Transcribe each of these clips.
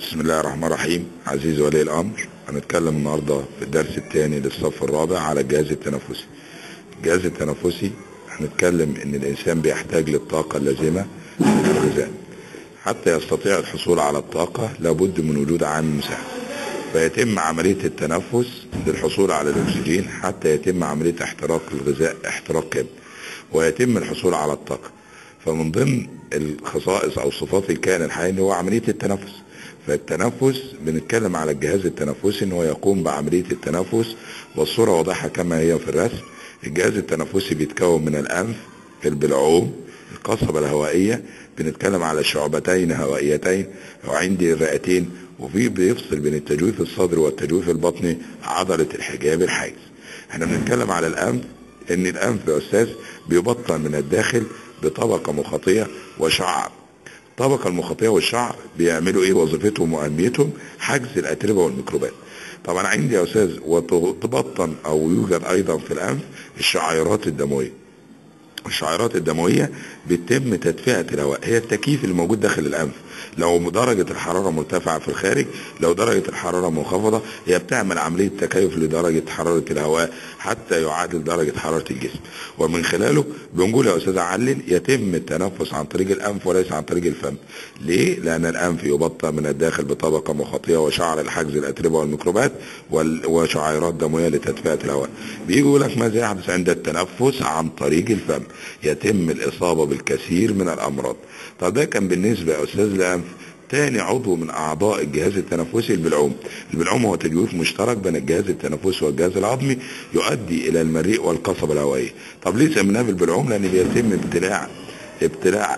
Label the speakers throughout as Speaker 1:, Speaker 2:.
Speaker 1: بسم الله الرحمن الرحيم عزيزي ولي الامر هنتكلم النهارده في الدرس الثاني للصف الرابع على الجهاز التنفسي الجهاز التنفسي هنتكلم ان الانسان بيحتاج للطاقه اللازمه للغذاء حتى يستطيع الحصول على الطاقه لابد من وجود عامل مساعد فيتم عمليه التنفس للحصول على الاكسجين حتى يتم عمليه احتراق الغذاء احتراق كامل ويتم الحصول على الطاقه فمن ضمن الخصائص او صفات الكائن الحي هو عمليه التنفس فالتنفس بنتكلم على الجهاز التنفسي ان هو يقوم بعمليه التنفس والصوره واضحه كما هي في الرسم الجهاز التنفسي بيتكون من الانف البلعوم القصبه الهوائيه بنتكلم على شعبتين هوائيتين وعندي الرئتين وفي بيفصل بين التجويف الصدري والتجويف البطني عضله الحجاب الحاجز احنا بنتكلم على الانف ان الانف يا استاذ بيبطن من الداخل بطبقه مخاطيه وشعر الطبقه المخاطيه والشعر بيعملوا ايه وظيفتهم واهميتهم حجز الاتربه والميكروبات طبعا عندي يا استاذ وتبطن او يوجد ايضا في الانف الشعيرات الدمويه الشعيرات الدمويه بيتم تدفئه الهواء هي التكييف اللي موجود داخل الانف لو درجة الحرارة مرتفعة في الخارج لو درجة الحرارة منخفضة هي بتعمل عملية تكيف لدرجة حرارة الهواء حتى يعادل درجة حرارة الجسم ومن خلاله بنقول يا أستاذ علل يتم التنفس عن طريق الأنف وليس عن طريق الفم ليه؟ لأن الأنف يبطن من الداخل بطبقة مخاطية وشعر الحجز الأتربة والميكروبات وشعيرات دموية لتدفئة الهواء بيجي يقول لك ماذا يحدث عند التنفس عن طريق الفم يتم الإصابة بالكثير من الأمراض طب ده كان بالنسبة يا أستاذ الأنف تاني عضو من اعضاء الجهاز التنفسي البلعوم البلعوم هو تجويف مشترك بين الجهاز التنفسي والجهاز العظمي يؤدي الى المريء والقصبة الهوائية طب ليه سميناه بالبلعوم لان بيتم ابتلاع ابتلاع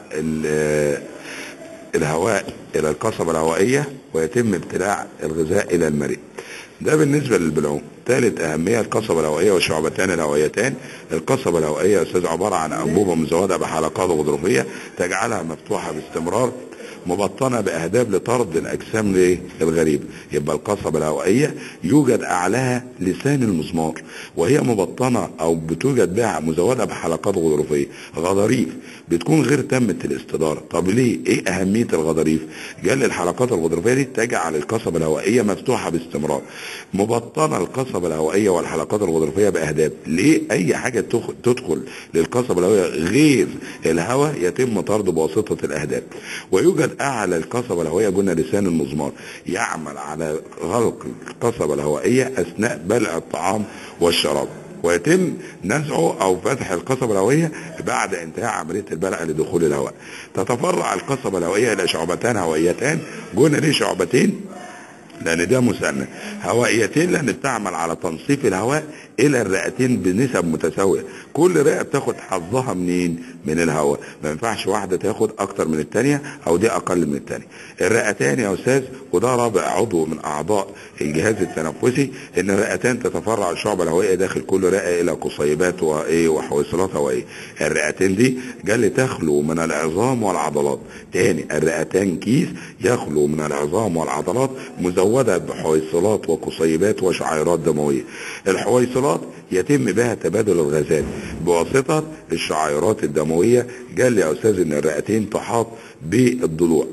Speaker 1: الهواء الى القصبة الهوائية ويتم ابتلاع الغذاء الى المريء ده بالنسبة للبلعوم ثالث أهمية القصبة الهوائية والشعبتان الهوائيتان القصبة الهوائية يا أستاذ عبارة عن أنبوبة مزودة بحلقات غضروفية تجعلها مفتوحة باستمرار مبطنه باهداب لطرد الاجسام الغريب يبقى القصبه الهوائيه يوجد اعلاها لسان المسمار وهي مبطنه او بتوجد بها مزوده بحلقات غضروفيه غضاريف بتكون غير تامه الاستداره طب ليه ايه اهميه الغضاريف قال الحلقات الغضروفيه دي تجعل القصبه الهوائيه مفتوحه باستمرار مبطنه القصبه الهوائيه والحلقات الغضروفيه باهداب ليه اي حاجه تدخل للقصبه الهوائيه غير الهواء يتم طرده بواسطه الاهداب ويوجد اعلى القصبة الهوائية قلنا لسان المزمار يعمل على غلق القصبة الهوائية اثناء بلع الطعام والشراب ويتم نزعه او فتح القصبة الهوائية بعد انتهاء عملية البلع لدخول الهواء تتفرع القصبة الهوائية الى شعبتان هوائيتان قلنا ليه شعبتين لان ده مثنى هوائيتين لان بتعمل على تنصيف الهواء الى الرئتين بنسب متساويه كل رئه بتاخد حظها منين من الهواء ما ينفعش واحده تاخد اكتر من الثانيه او دي اقل من الثانيه الرئتان يا استاذ وده رابع عضو من اعضاء الجهاز التنفسي ان الرئتان تتفرع الشعبه الهوائيه داخل كل رئه الى قصيبات وايه وحويصلات هوائيه الرئتين دي قال تخلو من العظام والعضلات تاني الرئتان كيس يخلو من العظام والعضلات مزوده بحويصلات وقصيبات وشعيرات دمويه الحويصلات يتم بها تبادل الغازات بواسطة الشعيرات الدموية قال لي يا أستاذ إن الرئتين تحاط بالضلوع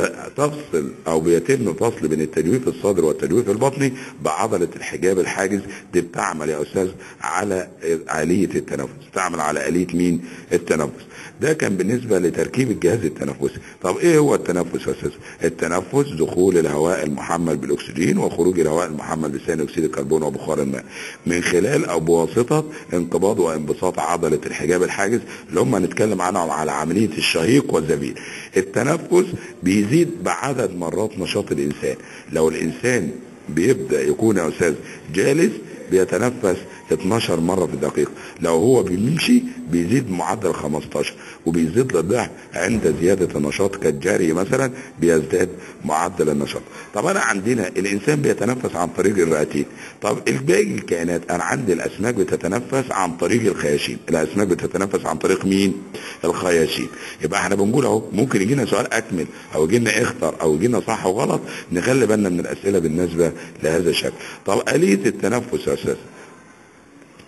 Speaker 1: وتفصل او بيتم فصل بين التجويف الصدري والتجويف البطني بعضلة الحجاب الحاجز دي بتعمل يا استاذ على آلية التنفس بتعمل على آلية مين التنفس ده كان بالنسبة لتركيب الجهاز التنفسي طب ايه هو التنفس يا استاذ التنفس دخول الهواء المحمل بالاكسجين وخروج الهواء المحمل بثاني اكسيد الكربون وبخار الماء من خلال او بواسطة انقباض وانبساط عضلة الحجاب الحاجز اللي هم هنتكلم عنهم على عملية الشهيق والزفير التنفس بيزيد بعدد مرات نشاط الانسان لو الانسان بيبدا يكون يا استاذ جالس بيتنفس 12 مرة في الدقيقة لو هو بيمشي بيزيد معدل 15 وبيزيد للضعف عند زيادة النشاط كالجري مثلا بيزداد معدل النشاط طب انا عندنا الانسان بيتنفس عن طريق الرئتين طب الباقي الكائنات انا عندي الاسماك بتتنفس عن طريق الخياشيم الاسماك بتتنفس عن طريق مين الخياشيم يبقى احنا بنقول اهو ممكن يجينا سؤال اكمل او يجينا اختر او يجينا صح وغلط نخلي بالنا من الاسئله بالنسبه لهذا الشكل طب اليه التنفس يا استاذ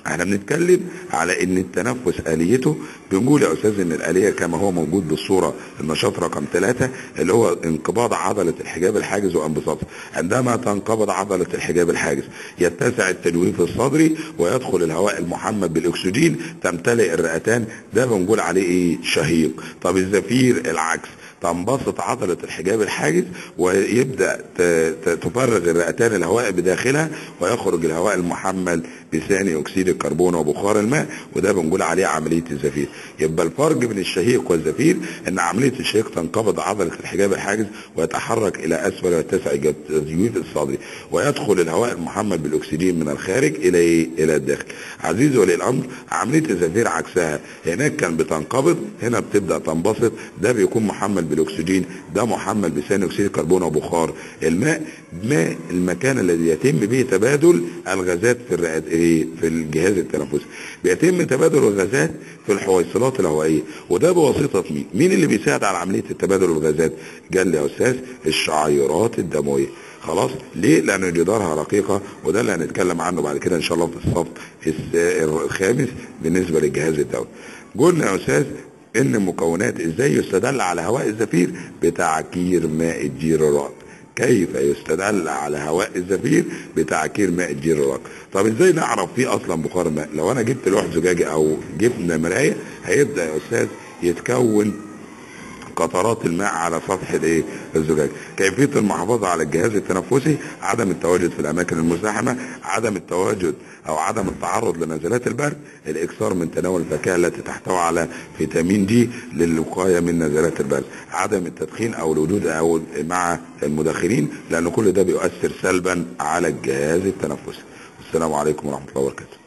Speaker 1: احنا بنتكلم على ان التنفس اليته بنقول يا استاذ ان الاليه كما هو موجود بالصوره النشاط رقم ثلاثة اللي هو انقباض عضله الحجاب الحاجز وانبساطها عندما تنقبض عضله الحجاب الحاجز يتسع التجويف الصدري ويدخل الهواء المحمد بالاكسجين تمتلئ الرئتان ده بنقول عليه ايه شهيق طب الزفير العكس تنبسط عضلة الحجاب الحاجز ويبدأ تفرغ الرئتان الهواء بداخلها ويخرج الهواء المحمل بثاني أكسيد الكربون وبخار الماء وده بنقول عليه عملية الزفير يبقى الفرق بين الشهيق والزفير ان عملية الشهيق تنقبض عضلة الحجاب الحاجز ويتحرك الى اسفل ويتسع التجويف الصدري ويدخل الهواء المحمل بالاكسجين من الخارج الى الى الداخل عزيزي ولي الامر عملية الزفير عكسها هناك كان بتنقبض هنا بتبدأ تنبسط ده بيكون محمل بالاكسجين ده محمل بثاني اكسيد الكربون وبخار الماء ماء المكان الذي يتم به تبادل الغازات في الرئات ايه في الجهاز التنفسي بيتم تبادل الغازات في الحويصلات الهوائيه وده بواسطه مين مين اللي بيساعد على عمليه التبادل الغازات قال لي يا استاذ الشعيرات الدمويه خلاص ليه لان جدارها رقيقه وده اللي هنتكلم عنه بعد كده ان شاء الله في الصف الخامس بالنسبه للجهاز الدوري قلنا يا استاذ ان مكونات ازاي يستدل على هواء الزفير بتعكير ماء الجير الراق كيف يستدل على هواء الزفير بتعكير ماء الجير الراق طب ازاي نعرف فيه اصلا بخار الماء لو انا جبت لوح زجاجي او جبنا مرايه هيبدا يا استاذ يتكون قطرات الماء على سطح الايه الزجاج كيفيه المحافظه على الجهاز التنفسي عدم التواجد في الاماكن المزدحمه عدم التواجد او عدم التعرض لنزلات البرد الاكثار من تناول الفاكهه التي تحتوي على فيتامين دي للوقايه من نزلات البرد عدم التدخين او الوجود او مع المدخنين لان كل ده بيؤثر سلبا على الجهاز التنفسي السلام عليكم ورحمه الله وبركاته